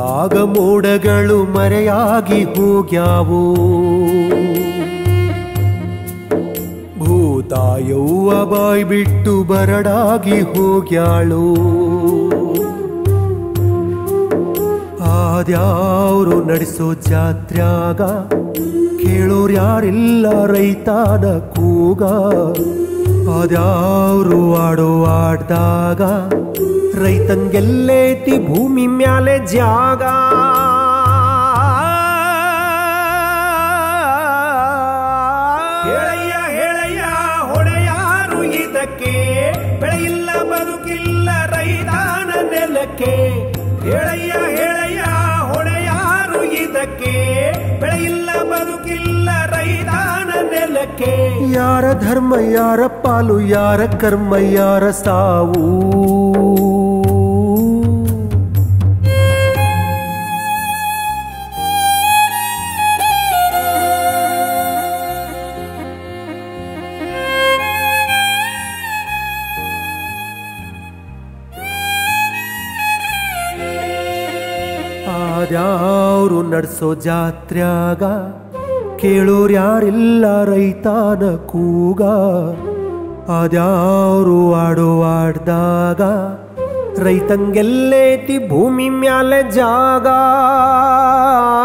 ಆಗ ಮೋಡಗಳು ಮರೆಯಾಗಿ ಹೋಗ್ಯಾವು ಭೂತಾಯವ್ವ ಬಾಯ್ ಬಿಟ್ಟು ಬರಡಾಗಿ ಹೋಗ್ಯಾಳು ಆದ್ಯಾವ್ರು ನಡೆಸೋ ಜಾತ್ರ್ಯಾಗ ಕೇಳೋರ್ ಯಾರಿಲ್ಲ ರೈತಾನ ಕೂಗ ಅದ್ಯಾವ್ರು ಆಡೋ ಆಡ್ದಾಗ ರೈತಂಗೆಲ್ಲೇತಿ ಭೂಮಿ ಮ್ಯಾಲೆ ಜಾಗ ಹೇಳಯ್ಯ ಹೇಳಯ್ಯ ಹೊಡೆಯಾರು ಇದಕ್ಕೆ ಬೆಳೆಯಿಲ್ಲ ಬದುಕಿಲ್ಲ ರೈತಾನ ನೆಲಕ್ಕೆ ಹೇಳಯ್ಯ ಹೇಳಯ್ಯ ಹೊಡೆಯಾರು ಇದಕ್ಕೆ ಬೆಳೆಯಿಲ್ಲ ಬದುಕಿಲ್ಲ ರೈತಾನ ನೆಲಕ್ಕೆ ಯಾರ ಧರ್ಮ ಯಾರ ಪಾಲು ಯಾರ ಕರ್ಮ ಯಾರ ಸಾವು ಆದ್ಯಾವ್ರು ನಡ್ಸೋ ಜಾತ್ರ್ಯಾಗ ಕೇಳೋರ್ ಯಾರಿಲ್ಲ ರೈತಾನ ಕೂಗ ಅದ್ಯಾವ್ರು ಆಡೋ ಆಡ್ದಾಗ ರೈತಂಗೆಲ್ಲೇತಿ ಭೂಮಿ ಮ್ಯಾಲೆ ಜಾಗ